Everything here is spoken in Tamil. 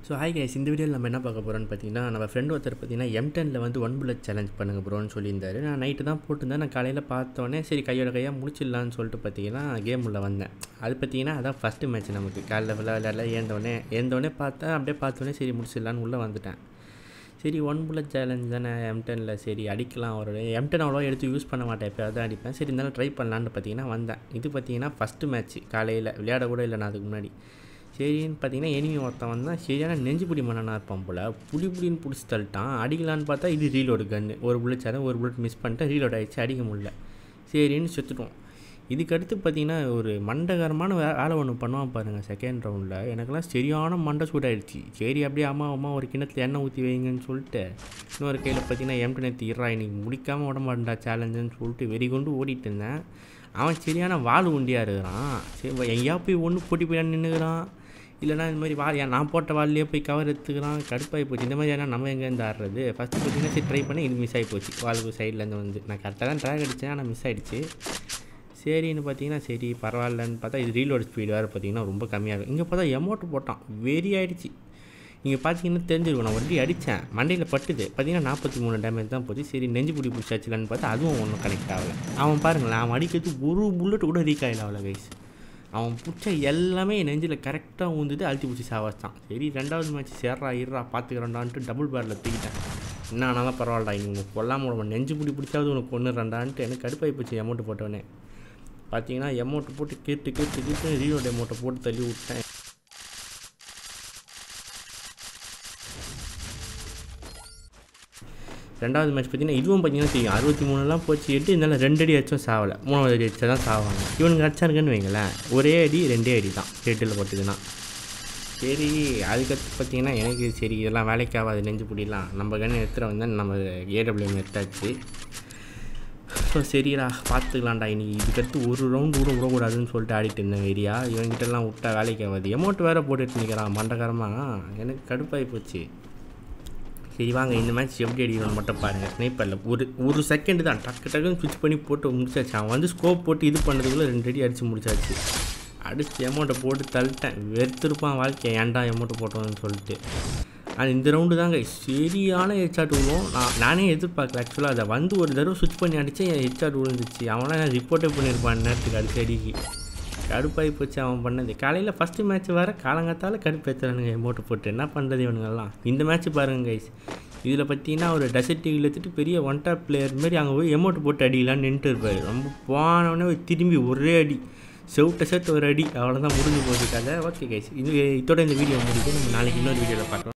ஸோ ஹாய் கைஸ் இந்த வீடியோவில் நம்ம என்ன பார்க்க போகிறோம்னு பார்த்தீங்கன்னா நம்ம ஃப்ரெண்ட் ஒருத்தர் பார்த்தீங்கன்னா எம் டெனில் வந்து ஒன் புல்லட் சேலஞ்ச் பண்ணுங்க ப்ரோன்னு சொல்லியிருந்தாரு நான் நைட்டு தான் போட்டிருந்தேன் நான் காலையில் பார்த்தோன்னே சரி கையோட கையாக முடிச்சிடலான்னு சொல்லிட்டு பார்த்தீங்கன்னா கேம் உள்ள வந்தேன் அது பார்த்தீங்கன்னா அதான் ஃபஸ்ட்டு மேட்ச் நமக்கு காலையில் ஃபுல்லாக விளையாடல ஏந்தோடனே ஏந்தோடனே பார்த்தா அப்படியே பார்த்தோன்னே சரி முடிச்சிடலான்னு உள்ளே வந்துட்டேன் சரி ஒன் புல்லட் சேலஞ்ச் தானே எம் டெனில் சரி அடிக்கலாம் ஒரு எம் டென் அவ்வளோவா எடுத்து யூஸ் பண்ண மாட்டேன் எப்போயாவது தான் அடிப்பேன் சரி இருந்தாலும் ட்ரை பண்ணலான்னு பார்த்தீங்கன்னா வந்தேன் இது பார்த்தீங்கன்னா ஃபஸ்ட்டு மேட்ச் காலையில் விளையாட கூட இல்லை நான் அதுக்கு முன்னாடி சரின்னு பார்த்தீங்கன்னா எனிமி ஒருத்தன் வந்தான் சரியான நெஞ்சு பிடி மன்னனாக இருப்பான் போல் புடி புடின்னு பிடிச்சி தள்ளிட்டான் அடிக்கலான்னு பார்த்தா இது ரீலோடு கன்று ஒரு புல்லட் சேரம் ஒரு புல்லட் மிஸ் பண்ணிட்டு ரீலோட் ஆகிடுச்சு அடிக்க முடியல சரின்னு செத்துட்டோம் இதுக்கடுத்து பார்த்தீங்கன்னா ஒரு மண்டகரமான வே வேலை ஒன்று பண்ணுவான் பாருங்கள் செகண்ட் ரவுண்டில் எனக்கெல்லாம் சரியான மண்டை சூடாயிடுச்சு சரி அப்படியே அம்மா அம்மா ஒரு கிணத்துல எண்ணெய் ஊற்றி வைங்கன்னு சொல்லிட்டு இன்னொரு கையில் பார்த்தீங்கன்னா எம்டி நேற்று இறா இன்னைக்கு முடிக்காமல் விட மாட்டேன்டா சேலஞ்சுன்னு சொல்லிட்டு வெறி கொண்டு ஓடிட்டு இருந்தேன் அவன் சரியான வால் உண்டியாக இருக்கிறான் சரி எங்கேயா போய் ஒன்று போட்டி போய் நின்றுக்கிறான் இல்லைனா இந்த மாதிரி வால் நான் போட்ட வால்லையே போய் கவர் எடுத்துக்கிறான் கடுப்பாகி போச்சு இந்த மாதிரி ஏன்னா நம்ம எங்கேருந்து ஆடுறது ஃபஸ்ட்டு பார்த்தீங்கன்னா சரி ட்ரை பண்ணி இது மிஸ் ஆகி போச்சு வால்வு சைட்லேருந்து வந்து நான் கரெக்டாக தான் ட்ராக் அடித்தேன் ஆனால் மிஸ் ஆகிடுச்சு சரின்னு பார்த்தீங்கன்னா சரி பரவாயில்லன்னு பார்த்தா இது ரீலோட் ஸ்பீடு வேறு பார்த்தீங்கன்னா ரொம்ப கம்மியாக இருக்கும் இங்கே பார்த்தா எமௌண்ட் போட்டான் வெறி ஆகிடுச்சு இங்கே பார்த்தீங்கன்னா தெரிஞ்சிருக்கும் நான் ஒருட்டி அடித்தேன் மண்டையில் பட்டுது பார்த்தீங்கன்னா நாற்பத்தி மூணு டேமேஜ் தான் போச்சு சரி நெஞ்சு பிடி பிடிச்சாச்சுலன்னு பார்த்தா அதுவும் ஒன்றும் கனெக்ட் ஆகலை அவன் பாருங்களேன் அவன் அடிக்கிறது ஒரு புல்லட் கூட ரீக் ஆகல அவ்வளோ கைஸ் அவன் பிடிச்ச எல்லாமே என் நெஞ்சில் கரெக்டாக ஊந்துட்டு அழுத்தி பிடிச்சி சாவாச்சான் சரி ரெண்டாவது மேட்ச் சேர்றா இருறா பார்த்துக்கிறேன்டான்ட்டு டபுள் பேரில் தூக்கிட்டேன் என்ன ஆனாலும் பரவாயில்லடா இவங்க கொல்லாமல் உனக்கு நெஞ்சு பிடி பிடிச்சாவது உனக்கு ஒன்று ரெண்டான்ட்டு எனக்கு கடுப்பாகி போச்சு அமௌண்ட் போட்டவனே பார்த்தீங்கன்னா எமௌண்ட்டு போட்டு கேட்டு கேட்டு கேட்டு ரீலோட் அமௌண்ட்டை போட்டு தள்ளி விட்டேன் ரெண்டாவது மேட்ச் பார்த்தீங்கன்னா இதுவும் பார்த்தீங்கன்னா தெரியும் அறுபத்தி மூணுலாம் போச்சு எட்டு இருந்தாலும் ரெண்டு அடி அடிச்சும் சாவலை மூணாவது அடி அடிச்சா தான் சாவாங்க இவனுக்கு அடிச்சாருங்கன்னு வைங்களேன் ஒரே அடி ரெண்டே அடி தான் ஹெட்டில் போட்டுதுன்னா சரி அதுக்கடுத்து பார்த்தீங்கன்னா எனக்கு சரி இதெல்லாம் வேலைக்கு ஆகாது நெஞ்சு பிடிலாம் நம்ம கண்ணு எடுத்துகிட்டு வந்தால் நம்ம ஏடபிள்யூஎம் எடுத்தாச்சு ஸோ சரிடா பார்த்துக்கலாம்டா இன்னைக்கு இதுக்கடுத்து ஒரு ரவுண்டு கூட விடக்கூடாதுன்னு சொல்லிட்டு ஆடிட்டு இருந்தேன் ஏரியா இவங்கிட்டலாம் விட்டா வேலைக்கு ஆகாது அமௌண்ட் வேறு போட்டுட்டு நிற்கிறான் மண்டகரமாக எனக்கு கடுப்பாகி போச்சு சரி வாங்க இந்த மேட்ச் எப்படி அடிக்கணும்னு மட்டும் பாருங்கள் ஸ்னைப்பரில் ஒரு ஒரு செகண்ட் தான் டக்கு டக்குன்னு ஸ்விட்ச் பண்ணி போட்டு முடிச்சாச்சு அவன் வந்து ஸ்கோப் போட்டு இது பண்ணதுக்குள்ளே ரெண்டு அடி அடித்து முடிச்சாச்சு அடிச்சு அமௌண்ட்டை போட்டு தள்ளிட்டேன் வெறுத்திருப்பான் வாழ்க்கை ஏன்டா அமௌண்ட்டு போட்டோம்னு சொல்லிட்டு அது இந்த ரவுண்டு தாங்க சரியான ஹெட்ஷாட் விழுவும் நான் நானே எதிர்பார்க்கல ஆக்சுவலாக அதை வந்து ஒரு தடவை சுவிட்ச் பண்ணி அடித்தேன் என் ஹெட்ஷாட் விழுந்துச்சு அவனா ரிப்போர்ட்டே பண்ணியிருப்பான் நேரத்துக்கு அடிச்சு அடிக்கு கடுப்பாகி போச்சு அவன் பண்ணது காலையில் ஃபஸ்ட்டு மேட்ச் வேறு காலங்காத்தால் கடுப்பேற்றுறானுங்க எமௌண்ட்டு போட்டு என்ன பண்ணுறது இவனுங்கெல்லாம் இந்த மேட்ச் பாருங்க கைஸ் இதில் பார்த்தீங்கன்னா ஒரு டெசர்ட் டிவியில் எடுத்துட்டு பெரிய ஒன் டாப் பிளேயர் மாரி அங்கே போய் எமௌண்ட் போட்டு அடிக்கலான்னு நின்றுட்டு இருப்பார் ரொம்ப போனவொடனே திரும்பி ஒரே அடி செவுட்ட செட்டு ஒரு அடி அவ்வளோதான் முடிஞ்சு போகுது கதை ஓகே கைஸ் இது இதோட இந்த வீடியோ முடியுது நம்ம நாளைக்கு இன்னொரு வீடியோவில் பார்க்கலாம்